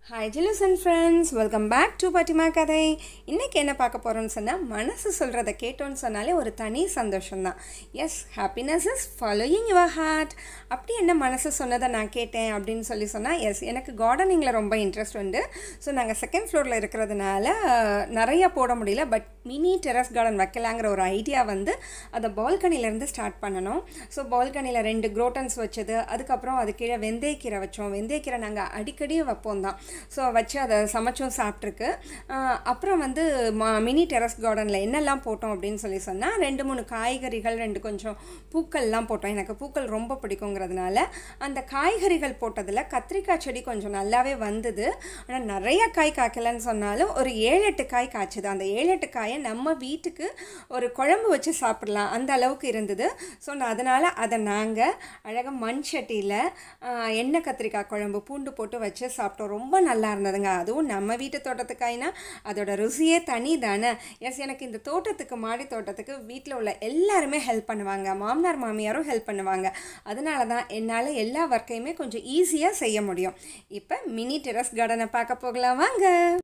hi ஜிலஸ் and friends welcome back to பட்டிமா கதை இன்றைக்கி என்ன பார்க்க போகிறோம்னு சொன்னால் மனசு சொல்கிறத கேட்டோன்னு சொன்னாலே ஒரு தனி சந்தோஷம்தான் yes happiness is following your heart அப்படி என்ன மனசு சொன்னதை நான் கேட்டேன் அப்படின்னு சொல்லி சொன்னால் எஸ் எனக்கு கார்டனிங்கில் ரொம்ப இன்ட்ரெஸ்ட் உண்டு ஸோ நாங்கள் செகண்ட் ஃப்ளோரில் இருக்கிறதுனால அஹ், நிறைய போட முடியல பட் மினி டெரஸ் கார்டன் வைக்கலாங்கிற ஒரு ஐடியா வந்து அதை பால்கனிலேருந்து ஸ்டார்ட் பண்ணணும் ஸோ பால்கனியில் ரெண்டு குரோட்டன்ஸ் வச்சது அதுக்கப்புறம் அது கீழே வெந்தயக்கீரை வச்சோம் வெந்தயக்கீரை நாங்கள் அடிக்கடி வைப்போம் தான் ஸோ வச்சு அதை சமைச்சும் சாப்பிட்ருக்கு ஆஹ் அப்புறம் வந்து மா மினி டெரஸ் கார்டனில் என்னெல்லாம் போட்டோம் அப்படின்னு சொல்லி சொன்னால் ரெண்டு மூணு காய்கறிகள் ரெண்டு கொஞ்சம் பூக்கள்லாம் போட்டோம் எனக்கு பூக்கள் ரொம்ப பிடிக்குங்கிறதுனால அந்த காய்கறிகள் போட்டதில் கத்திரிக்காய் செடி கொஞ்சம் நல்லாவே வந்தது ஆனால் நிறைய காய் காய்க்கலன்னு சொன்னாலும் ஒரு ஏழு எட்டு காய் காய்ச்சது அந்த ஏழு எட்டு காயை நம்ம வீட்டுக்கு ஒரு குழம்பு வச்சு சாப்பிடலாம் அந்த அளவுக்கு இருந்தது ஸோ நான் அதனால் அதை நாங்கள் அழகாக மண் சட்டியில் எண்ணெய் கத்திரிக்காய் குழம்பு பூண்டு போட்டு வச்சு சாப்பிட்டோம் ரொம்ப நல்லா இருந்ததுங்க அதுவும் நம்ம வீட்டு தோட்டத்துக்காய்னா அதோட ருசியே தனி தானே எஸ் எனக்கு இந்த தோட்டத்துக்கு மாடி தோட்டத்துக்கு வீட்டில் உள்ள எல்லாருமே ஹெல்ப் பண்ணுவாங்க மாமனார் மாமியாரும் ஹெல்ப் பண்ணுவாங்க அதனால தான் என்னால் எல்லா ஒர்க்கையுமே கொஞ்சம் ஈஸியாக செய்ய முடியும் இப்போ மினி டெரஸ் கார்டனை பார்க்க போகலாம் வாங்க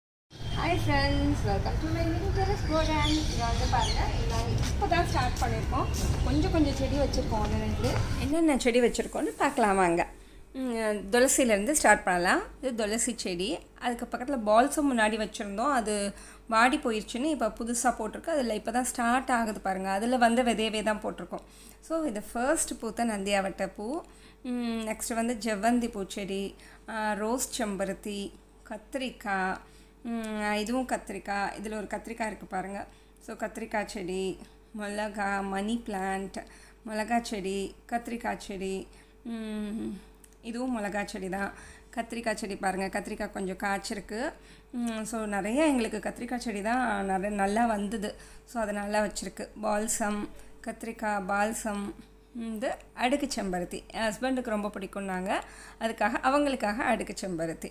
hi friends welcome to my mini terrace garden இது வந்து பாருங்கள் நாங்கள் இப்போ தான் ஸ்டார்ட் பண்ணியிருக்கோம் கொஞ்சம் கொஞ்சம் செடி வச்சுருக்கோம் ஒன்று ரெண்டு என்னென்ன செடி வச்சுருக்கோன்னு பார்க்கலாம் வாங்க ம், துளசியிலேருந்து ஸ்டார்ட் பண்ணலாம் இது துளசி செடி அதுக்கு பக்கத்தில் பால்ஸும் முன்னாடி வச்சுருந்தோம் அது வாடி போயிடுச்சுன்னு இப்போ புதுசாக போட்டிருக்கு அதில் இப்போ தான் ஸ்டார்ட் ஆகுது பாருங்கள் அதில் வந்து விதையவே தான் போட்டிருக்கோம் ஸோ இது ஃபர்ஸ்ட் பூத்த நந்தியாவட்ட பூ நெக்ஸ்ட் வந்து ஜெவ்வந்தி பூச்செடி ஆ, ரோஸ் செம்பருத்தி கத்திரிக்காய் ம், இதுவும் கத்திரிக்காய் இதில் ஒரு கத்திரிக்காய் இருக்குது பாருங்கள் ஸோ கத்திரிக்காய் செடி மிளகா மணி பிளான்ட் மிளகா செடி கத்திரிக்காய் செடி ம், இதுவும் மிளகா செடி தான் கத்திரிக்காய் செடி பாருங்கள் கத்திரிக்காய் கொஞ்சம் காய்ச்சிருக்கு ஸோ நிறைய எங்களுக்கு கத்திரிக்காய் செடி தான் நிறைய நல்லா வந்தது ஸோ அதை நல்லா வச்சுருக்கு பால்சம் கத்திரிக்காய் பால்சம் இது அடுக்கு செம்பருத்தி என் ஹஸ்பண்டுக்கு ரொம்ப பிடிக்கும்னாங்க அதுக்காக அவங்களுக்காக அடுக்கு செம்பருத்தி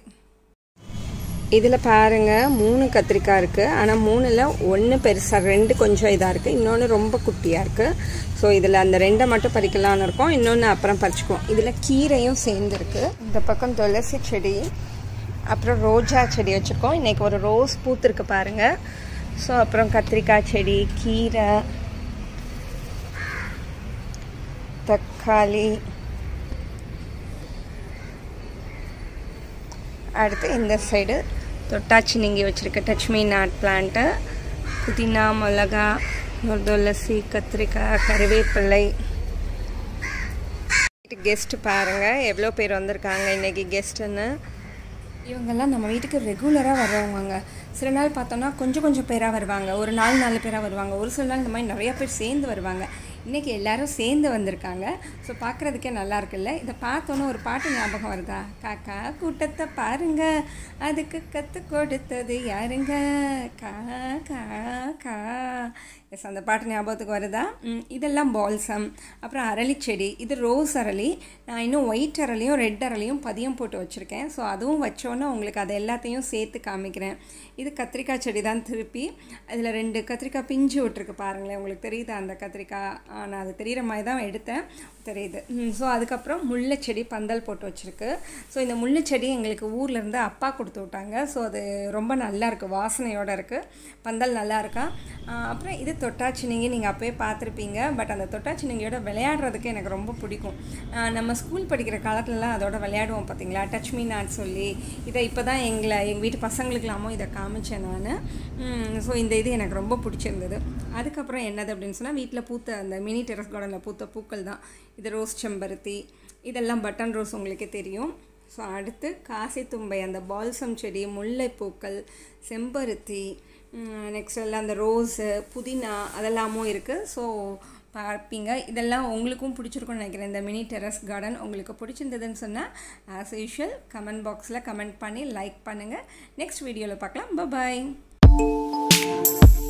இதில் பாருங்கள் மூணு கத்திரிக்காய் இருக்குது ஆனால் மூணில் ஒன்று பெருசாக ரெண்டு கொஞ்சம் இதாக இருக்குது இன்னொன்று ரொம்ப குட்டியாக இருக்குது ஸோ இதில் அந்த ரெண்டை மட்டும் பறிக்கலாம்னு இருக்கோம் இன்னொன்று அப்புறம் பறிச்சுக்குவோம் இதில் கீரையும் சேர்ந்துருக்கு இந்த பக்கம் துளசி செடி அப்புறம் ரோஜா செடி வச்சுருக்கோம் இன்றைக்கி ஒரு ரோஸ் பூத்துருக்கு பாருங்கள் ஸோ அப்புறம் கத்திரிக்காய் செடி கீரை தக்காளி அடுத்து இந்த சைடு தொட்டாச்சி நீங்கள் வச்சுருக்க டச்மி நாட் பிளான்ட்டு புதினா மிளகா ஒரு துளசி கத்திரிக்காய் கருவேப்பிள்ளை கெஸ்ட் பாருங்கள் எவ்வளோ பேர் வந்திருக்காங்க இன்றைக்கி கெஸ்ட்டுன்னு இவங்கெல்லாம் நம்ம வீட்டுக்கு ரெகுலராக வர்றவங்க சில நாள் பார்த்தோன்னா கொஞ்சம் கொஞ்சம் பேராக வருவாங்க ஒரு நாலு நாலு பேராக வருவாங்க ஒரு சில நாள் இந்த மாதிரி நிறைய பேர் சேர்ந்து வருவாங்க இன்றைக்கி எல்லாரும் சேர்ந்து வந்திருக்காங்க ஸோ பார்க்குறதுக்கே நல்லா இருக்குல்ல இதை பார்த்தோன்னே ஒரு பாட்டு ஞாபகம் வருதா காக்கா கூட்டத்தை பாருங்க அதுக்கு கற்றுக் கொடுத்தது யாருங்க கா கா கா எஸ் அந்த பாட்டு ஞாபகத்துக்கு வருதா ம், இதெல்லாம் பால்சம் அப்புறம் அரளி செடி இது ரோஸ் அரளி நான் இன்னும் ஒயிட் அரளியும் ரெட் அரளியும் பதியம் போட்டு வச்சுருக்கேன் ஸோ அதுவும் வச்சோன்னே உங்களுக்கு அதை எல்லாத்தையும் சேர்த்து காமிக்கிறேன் இது கத்திரிக்காய் செடி தான் திருப்பி அதில் ரெண்டு கத்திரிக்காய் பிஞ்சு விட்டுருக்கு பாருங்களேன் உங்களுக்கு தெரியுதா அந்த கத்திரிக்காய் ஆ, நான் அது தெரிகிற மாதிரி தான் எடுத்தேன் தெரியுது ஸோ அதுக்கப்புறம் முல்லை செடி பந்தல் போட்டு வச்சுருக்கு ஸோ இந்த முல்லை செடி எங்களுக்கு ஊர்லேருந்து அப்பா கொடுத்து விட்டாங்க ஸோ அது ரொம்ப நல்லா இருக்குது வாசனையோடு இருக்குது பந்தல் நல்லா இருக்கா ஆ, அப்புறம் இது தொட்டாச்சினிங்கி நீங்கள் அப்போயே பார்த்துருப்பீங்க பட் அந்த தொட்டாச்சினிங்கியோட விளையாடுறதுக்கு எனக்கு ரொம்ப பிடிக்கும் ஆ, நம்ம ஸ்கூல் படிக்கிற காலத்துலலாம் அதோட விளையாடுவோம் பார்த்தீங்களா டச் மீ நாட் சொல்லி இதை இப்போ தான் எங்களை எங்கள் வீட்டு பசங்களுக்கெல்லாமோ இதை காமிச்சேன் நான் ஸோ இந்த இது எனக்கு ரொம்ப பிடிச்சிருந்தது அதுக்கப்புறம் என்னது அப்படின்னு சொன்னால் வீட்டில் பூத்த அந்த மினி டெரஸ் கார்டனில் பூத்த பூக்கள் தான் இது ரோஸ் செம்பருத்தி இதெல்லாம் பட்டன் ரோஸ் உங்களுக்கே தெரியும் ஸோ அடுத்து காசி தும்பை அந்த பால்சம் செடி முல்லைப்பூக்கள் செம்பருத்தி நெக்ஸ்ட் எல்லாம் அந்த ரோஸு புதினா அதெல்லாமும் இருக்குது ஸோ பார்ப்பீங்க இதெல்லாம் உங்களுக்கும் பிடிச்சிருக்கும்னு நினைக்கிறேன் இந்த மினி டெரஸ் கார்டன் உங்களுக்கு பிடிச்சிருந்ததுன்னு சொன்னால் ஆஸ் யூஷுவல் கமெண்ட் பாக்ஸில் கமெண்ட் பண்ணி லைக் பண்ணுங்கள் நெக்ஸ்ட் வீடியோவில் பார்க்கலாம் பாய்